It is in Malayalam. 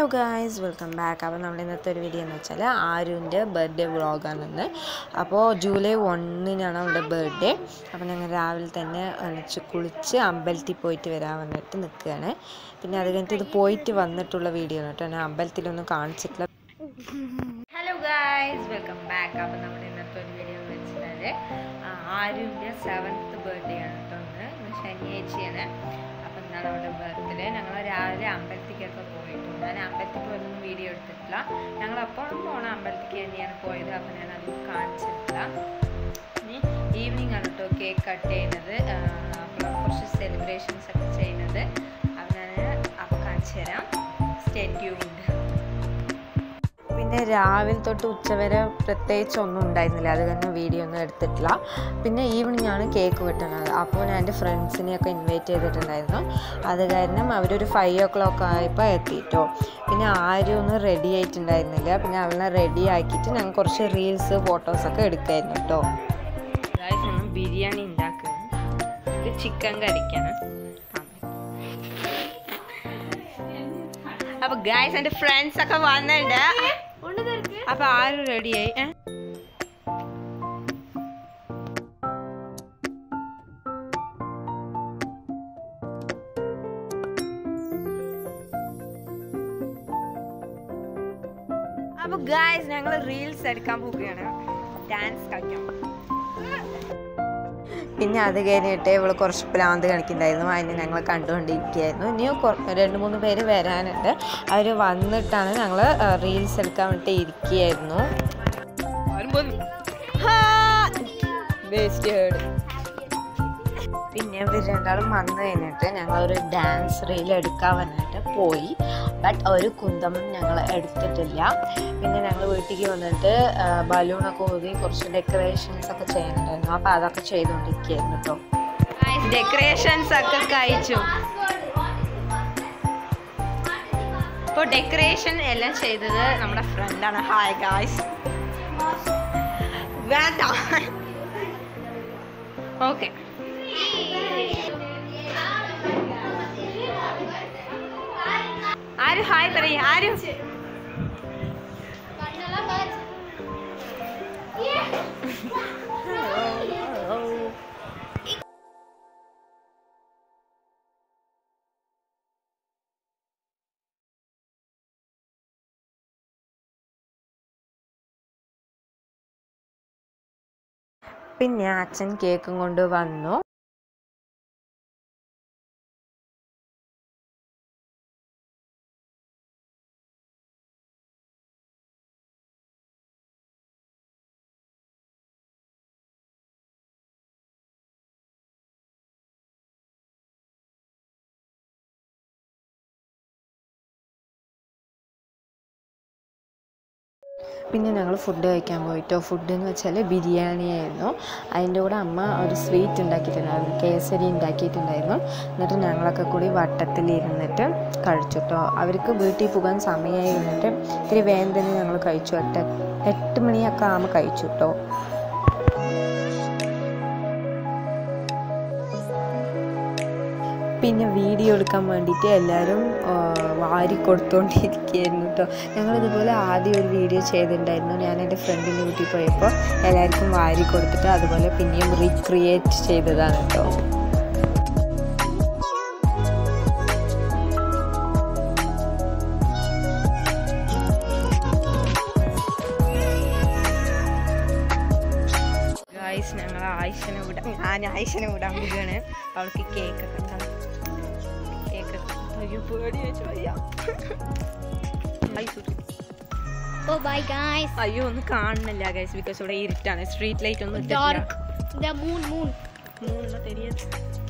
ഗായ്സ് വെൽക്കം ബാക്ക് അപ്പോൾ നമ്മുടെ ഇന്നത്തെ ഒരു വീഡിയോ എന്ന് വെച്ചാൽ ആരുവിൻ്റെ ബർത്ത്ഡേ വ്ളോഗാണെന്ന് അപ്പോൾ ജൂലൈ ഒന്നിനാണ് അവളുടെ ബർത്ത്ഡേ അപ്പോൾ ഞങ്ങൾ രാവിലെ തന്നെ എണീച്ച് കുളിച്ച് അമ്പലത്തിൽ പോയിട്ട് വരാൻ വന്നിട്ട് നിൽക്കുകയാണ് പിന്നെ അത് കഴിഞ്ഞിട്ട് ഇത് പോയിട്ട് വന്നിട്ടുള്ള വീഡിയോ ആണ് കേട്ടോ ഞാൻ അമ്പലത്തിലൊന്നും കാണിച്ചിട്ടില്ല ഹലോ ഗായ്സ് വെൽക്കം ബാക്ക് അപ്പോൾ നമ്മുടെ ഇന്നത്തെ ഒരു വീഡിയോ എന്ന് വെച്ചാൽ ആരുവിൻ്റെ സെവൻത്ത് ബർത്ത്ഡേ ആണ് കേട്ടോ ഇന്ന് ഇന്ന് ശനിയാഴ്ചയാണ് അപ്പം ഇന്നാണ് അവളുടെ ബർത്ത്ഡേ ഞങ്ങൾ രാവിലെ അമ്പലത്തിലേക്കൊക്കെ പോയിട്ടുണ്ട് ഞാൻ അമ്പലത്തിൽ പോയതൊന്നും വീഡിയോ എടുത്തിട്ടില്ല ഞങ്ങൾ അപ്പോഴും പോണ അമ്പലത്തിലേക്ക് തന്നെയാണ് പോയത് അപ്പം ഞാൻ അത് കാണിച്ചിട്ടില്ല ഇനി ഈവനിങ് ആണ് കേട്ടോ കേക്ക് കട്ട് ചെയ്യുന്നത് അപ്പോൾ കുറച്ച് സെലിബ്രേഷൻസ് ഒക്കെ ചെയ്യുന്നത് അപ്പം ഞാൻ അപ്പോൾ കാണിച്ചു തരാം സ്റ്റേ ട്യൂൺഡ് പിന്നെ രാവിലെ തൊട്ട് ഉച്ചവരെ പ്രത്യേകിച്ച് ഒന്നും ഉണ്ടായിരുന്നില്ല അത് കാരണം വീഡിയോ ഒന്നും എടുത്തിട്ടില്ല പിന്നെ ഈവനിങ് ആണ് കേക്ക് വെട്ടുന്നത് അപ്പോൾ ഞാൻ എൻ്റെ ഫ്രണ്ട്സിനെയൊക്കെ ഇൻവൈറ്റ് ചെയ്തിട്ടുണ്ടായിരുന്നു അത് കാരണം അവരൊരു ഫൈവ് ഓ ക്ലോക്ക് ആയപ്പോൾ എത്തിയിട്ടോ പിന്നെ ആരും ഒന്നും റെഡി ആയിട്ടുണ്ടായിരുന്നില്ല പിന്നെ അവളെ റെഡി ആക്കിയിട്ട് ഞങ്ങൾ കുറച്ച് റീൽസ് ഫോട്ടോസൊക്കെ എടുക്കായിരുന്നു കേട്ടോ അതായത് ബിരിയാണി ഉണ്ടാക്കുന്നത് ഇത് ചിക്കൻ കറിക്കാണ് അപ്പൊ ഗായ്സ് എൻ്റെ ഫ്രണ്ട്സ് ഒക്കെ വന്നിട്ടുണ്ട് അപ്പൊ ആരും റെഡിയായി ഏ അപ്പൊ ഗായ്സ് ഞങ്ങൾ റീൽസ് എടുക്കാൻ പോവുകയാണ് ഡാൻസ് കളിക്കാൻ പിന്നെ അത് കഴിഞ്ഞിട്ട് ഇവള് കുറച്ച് പ്രാന്ത് കളിക്കുന്നുണ്ടായിരുന്നു അതിന് ഞങ്ങൾ കണ്ടുകൊണ്ടിരിക്കുകയായിരുന്നു ഇനിയും കൊ- രണ്ട് മൂന്ന് പേര് വരാനുണ്ട് അവർ വന്നിട്ടാണ് ഞങ്ങൾ റീൽസ് എടുക്കാൻ വേണ്ടി ഇരിക്കുകയായിരുന്നു പിന്നെ ഇവർ രണ്ടാളും വന്നു കഴിഞ്ഞിട്ട് ഞങ്ങൾ ഒരു ഡാൻസ് റീൽ എടുക്കാൻ വന്നിട്ട് പോയി ബട്ട് ഒരു കുന്തം ഞങ്ങൾ എടുത്തിട്ടില്ല പിന്നെ ഞങ്ങൾ വീട്ടിലേക്ക് വന്നിട്ട് ബലൂണൊക്കെ ഊതി കുറച്ച് ഡെക്കറേഷൻസ് ഒക്കെ ചെയ്യുന്നുണ്ടായിരുന്നു അപ്പോൾ അതൊക്കെ ചെയ്തുകൊണ്ടിരിക്കുകയായിരുന്നു കേട്ടോ ഡെക്കറേഷൻസ് ഒക്കെ കഴിച്ചു ഇപ്പോൾ ഡെക്കറേഷൻ എല്ലാം ചെയ്തത് നമ്മുടെ ഫ്രണ്ടാണ് ഹായ് ഗായ്സ് വേണ്ട ഓക്കെ ആരും ഹായ് പറയും ആരും പിന്നെ അച്ഛൻ കേക്കും കൊണ്ട് വന്നു പിന്നെ ഞങ്ങൾ ഫുഡ് കഴിക്കാൻ പോയിട്ടോ ഫുഡ് എന്ന് വെച്ചാൽ ബിരിയാണി ആയിരുന്നു അതിൻ്റെ കൂടെ അമ്മ ഒരു സ്വീറ്റ് ഉണ്ടാക്കിയിട്ടുണ്ടായിരുന്നു കേസരി ഉണ്ടാക്കിയിട്ടുണ്ടായിരുന്നു എന്നിട്ട് ഞങ്ങളൊക്കെ കൂടി വട്ടത്തിലിരുന്നിട്ട് കഴിച്ചു കേട്ടോ അവർക്ക് വീട്ടിൽ പോകാൻ സമയമായി വന്നിട്ട് ഇത്തിരി വേഗം തന്നെ ഞങ്ങൾ കഴിച്ചു എട്ട് എട്ട് മണിയൊക്കെ ആകുമ്പോൾ കഴിച്ചു കേട്ടോ പിന്നെ വീഡിയോ എടുക്കാൻ വേണ്ടിയിട്ട് എല്ലാവരും ആ, വാരി കൊടുത്തുകൊണ്ടിരിക്കുകയായിരുന്നു കേട്ടോ ഞങ്ങളിതുപോലെ ആദ്യം ഒരു വീഡിയോ ചെയ്തിട്ടുണ്ടായിരുന്നു ഞാൻ എൻ്റെ ഫ്രണ്ടിൻ്റെ വീട്ടിൽ പോയപ്പോൾ എല്ലാവർക്കും വാരി കൊടുത്തിട്ട് അതുപോലെ പിന്നെയും റീക്രിയേറ്റ് ചെയ്തതാണ് കേട്ടോ ഗായ്സ് ഞങ്ങൾ ആയിഷനെ വിടാൻ ഞാൻ ആയിഷനെ വിടാൻ പോവുകയാണ് അവൾക്ക് കേക്ക് ഒക്കെ ഉണ്ടാവും കേക്ക് അയ്യോ പേടി വെച്ച് വയ്യ hi Sudhi. Oh bye guys. അയ്യോ ഒന്നും കാണുന്നില്ല ഗൈസ് ബിക്കോസ് ഇവിടെ ഇരുട്ടാണ് സ്ട്രീറ്റ് ലൈറ്റ് ഒന്നും Dark. The moon moon. മൂന്ന് തെരിയത്